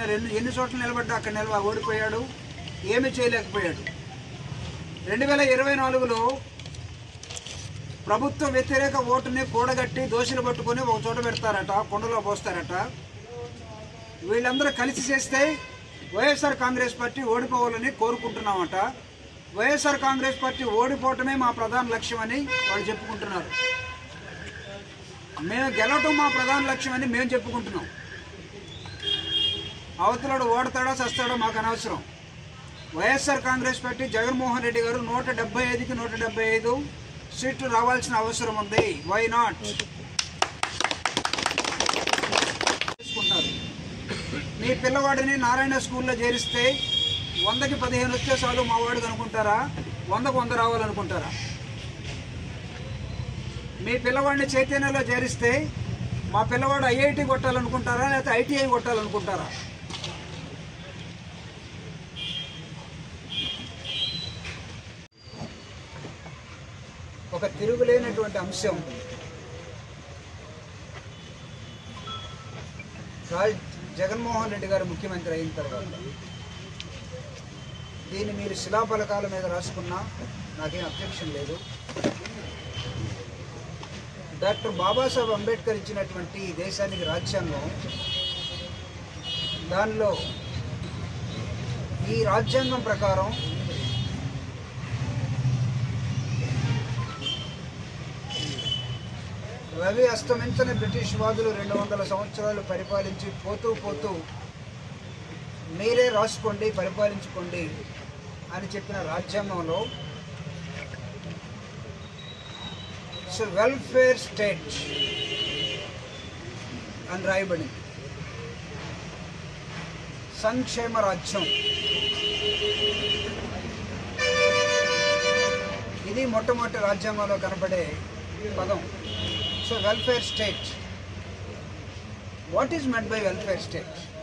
ఆయన రెండు ఎన్ని చోట్ల నిలబడ్డా అక్కడ నిలవ ఓడిపోయాడు ఏమీ చేయలేకపోయాడు రెండు వేల ఇరవై నాలుగులో ప్రభుత్వ వ్యతిరేక ఓటుని కూడగట్టి దోషులు పట్టుకొని ఒక చోట పెడతారట కుండలో పోస్తారట వీళ్ళందరూ కలిసి చేస్తే వైఎస్ఆర్ కాంగ్రెస్ పార్టీ ఓడిపోవాలని కోరుకుంటున్నామట వైఎస్ఆర్ కాంగ్రెస్ పార్టీ ఓడిపోవటమే మా ప్రధాన లక్ష్యం అని వాళ్ళు చెప్పుకుంటున్నారు మేము గెలవటం మా ప్రధాన లక్ష్యం అని మేము చెప్పుకుంటున్నాం అవతలడు ఓడతాడో చస్తాడో మాకు అనవసరం వైఎస్ఆర్ కాంగ్రెస్ పార్టీ జగన్మోహన్ రెడ్డి గారు నూట డెబ్బై ఐదుకి నూట డెబ్బై ఐదు సీట్లు రావాల్సిన అవసరం ఉంది వై నాట్ తీసుకుంటారు మీ పిల్లవాడిని నారాయణ స్కూల్లో చేరిస్తే వందకి పదిహేను వచ్చే చాలు మా వాడికి అనుకుంటారా వందకు వంద రావాలనుకుంటారా మీ పిల్లవాడిని చైతన్యలో చేరిస్తే మా పిల్లవాడు ఐఐటి కొట్టాలనుకుంటారా లేకపోతే ఐటీఐ కొట్టాలనుకుంటారా ఒక తిరుగులేనటువంటి అంశం రాజ్ జగన్మోహన్ రెడ్డి గారు ముఖ్యమంత్రి అయిన తర్వాత దీన్ని మీరు శిలాఫలకాల మీద రాసుకున్నా నాకేం అబ్జెక్షన్ లేదు డాక్టర్ బాబాసాహెబ్ అంబేద్కర్ ఇచ్చినటువంటి ఈ దేశానికి రాజ్యాంగం దానిలో ఈ రాజ్యాంగం ప్రకారం రవి అస్తమించని బ్రిటిష్ వాదులు రెండు వందల సంవత్సరాలు పరిపాలించి పోతూ పోతూ మీరే రాసుకోండి పరిపాలించుకోండి అని చెప్పిన రాజ్యాంగంలో ఇట్స్ వెల్ఫేర్ స్టేట్ అని రాయబడింది సంక్షేమ రాజ్యం ఇది మొట్టమొదటి రాజ్యాంగంలో కనపడే పదం so welfare state what is meant by welfare state